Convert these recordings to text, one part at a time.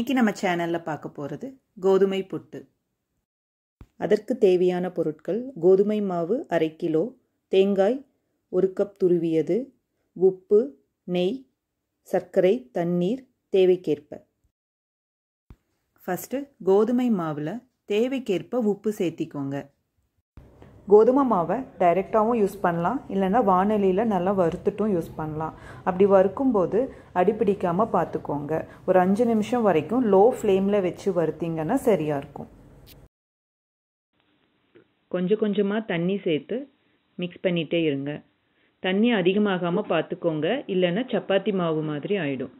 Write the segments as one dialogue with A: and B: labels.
A: இன்னைக்கு நம்ம சேனலில் பார்க்க போகிறது கோதுமை புட்டு அதற்கு தேவையான பொருட்கள் கோதுமை மாவு அரை கிலோ தேங்காய் ஒரு கப் துருவியது உப்பு நெய் சர்க்கரை தண்ணீர் தேவைக்கேற்ப ஃபஸ்ட்டு கோதுமை மாவில் தேவைக்கேற்ப உப்பு சேர்த்திக்கோங்க கோதுமை மாவை டைரெக்டாகவும் யூஸ் பண்ணலாம் இல்லைன்னா வானொலியில் நல்லா வறுத்துட்டும் யூஸ் பண்ணலாம் அப்படி வறுக்கும்போது அடிப்பிடிக்காமல் பார்த்துக்கோங்க ஒரு அஞ்சு நிமிஷம் வரைக்கும் லோ ஃப்ளேமில் வச்சு வறுத்தீங்கன்னா சரியாக இருக்கும் கொஞ்சம் கொஞ்சமாக தண்ணி சேர்த்து மிக்ஸ் பண்ணிகிட்டே இருங்க தண்ணி அதிகமாகாமல் பார்த்துக்கோங்க இல்லைன்னா சப்பாத்தி மாவு மாதிரி ஆயிடும்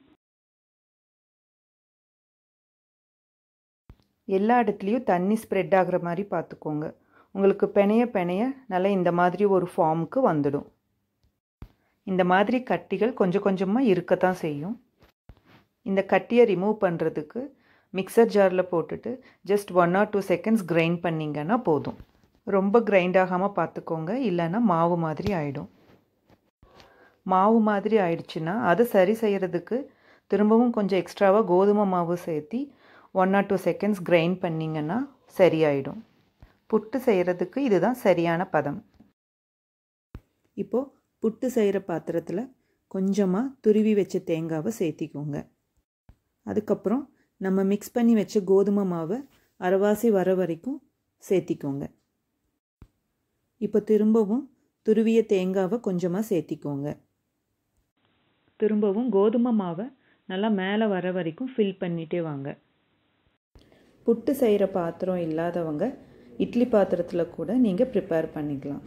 A: எல்லா இடத்துலையும் தண்ணி ஸ்ப்ரெட் ஆகிற மாதிரி பார்த்துக்கோங்க உங்களுக்கு பெனைய பெனைய நல்லா இந்த மாதிரி ஒரு ஃபார்முக்கு வந்துடும் இந்த மாதிரி கட்டிகள் கொஞ்சம் கொஞ்சமாக இருக்கத்தான் செய்யும் இந்த கட்டியை ரிமூவ் பண்ணுறதுக்கு மிக்சர் ஜாரில் போட்டுட்டு just one or two seconds grind பண்ணிங்கன்னா போதும் ரொம்ப கிரைண்ட் ஆகாமல் பார்த்துக்கோங்க இல்லைன்னா மாவு மாதிரி ஆகிடும் மாவு மாதிரி ஆயிடுச்சுன்னா அதை சரி செய்கிறதுக்கு திரும்பவும் கொஞ்சம் எக்ஸ்ட்ராவாக கோதுமை மாவு சேர்த்தி one or two seconds grind பண்ணிங்கன்னா சரியாயிடும் புட்டு செய்கிறதுக்கு இதுதான் சரியான பதம் இப்போது புட்டு செய்கிற பாத்திரத்தில் கொஞ்சமாக துருவி வச்ச தேங்காவை சேர்த்திக்கோங்க அதுக்கப்புறம் நம்ம மிக்ஸ் பண்ணி வச்ச கோதுமை மாவை அரைவாசி வர வரைக்கும் சேர்த்திக்கோங்க இப்போ திரும்பவும் துருவிய தேங்காவை கொஞ்சமாக சேர்த்திக்கோங்க திரும்பவும் கோதுமை மாவை நல்லா மேலே வர வரைக்கும் ஃபில் பண்ணிகிட்டே வாங்க புட்டு செய்கிற பாத்திரம் இல்லாதவங்க இட்லி பாத்திரத்தில் கூட நீங்கள் ப்ரிப்பேர் பண்ணிக்கலாம்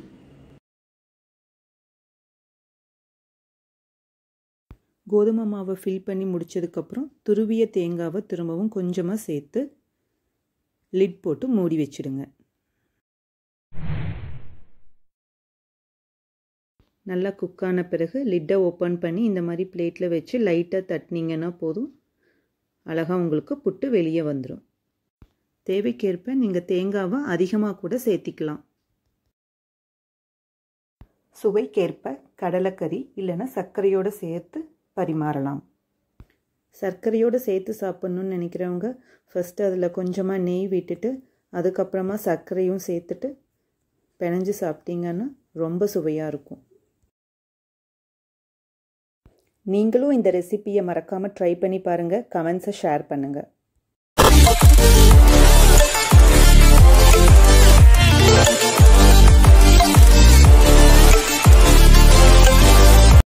A: கோதுமை மாவை ஃபில் பண்ணி முடித்ததுக்கப்புறம் துருவிய தேங்காவை திரும்பவும் கொஞ்சமாக சேர்த்து லிட் போட்டு மூடி வச்சுடுங்க நல்லா குக்கான பிறகு லிட்டை ஓப்பன் பண்ணி இந்த மாதிரி பிளேட்டில் வச்சு லைட்டாக தட்டினீங்கன்னா போதும் அழகாக உங்களுக்கு புட்டு வெளியே வந்துடும் தேவைக்கேற்ப நீங்கள் தேங்காவை அதிகமாக கூட சேர்த்திக்கலாம் சுவைக்கேற்ப கடலைக்கறி இல்லைன்னா சர்க்கரையோடு சேர்த்து பரிமாறலாம் சர்க்கரையோடு சேர்த்து சாப்பிட்ணுன்னு நினைக்கிறவங்க ஃபஸ்ட்டு அதில் கொஞ்சமாக நெய் விட்டுட்டு அதுக்கப்புறமா சர்க்கரையும் சேர்த்துட்டு பிணைஞ்சு சாப்பிட்டீங்கன்னா ரொம்ப சுவையாக இருக்கும் நீங்களும் இந்த ரெசிப்பியை மறக்காமல் ட்ரை பண்ணி பாருங்கள் கமெண்ட்ஸை ஷேர் பண்ணுங்கள்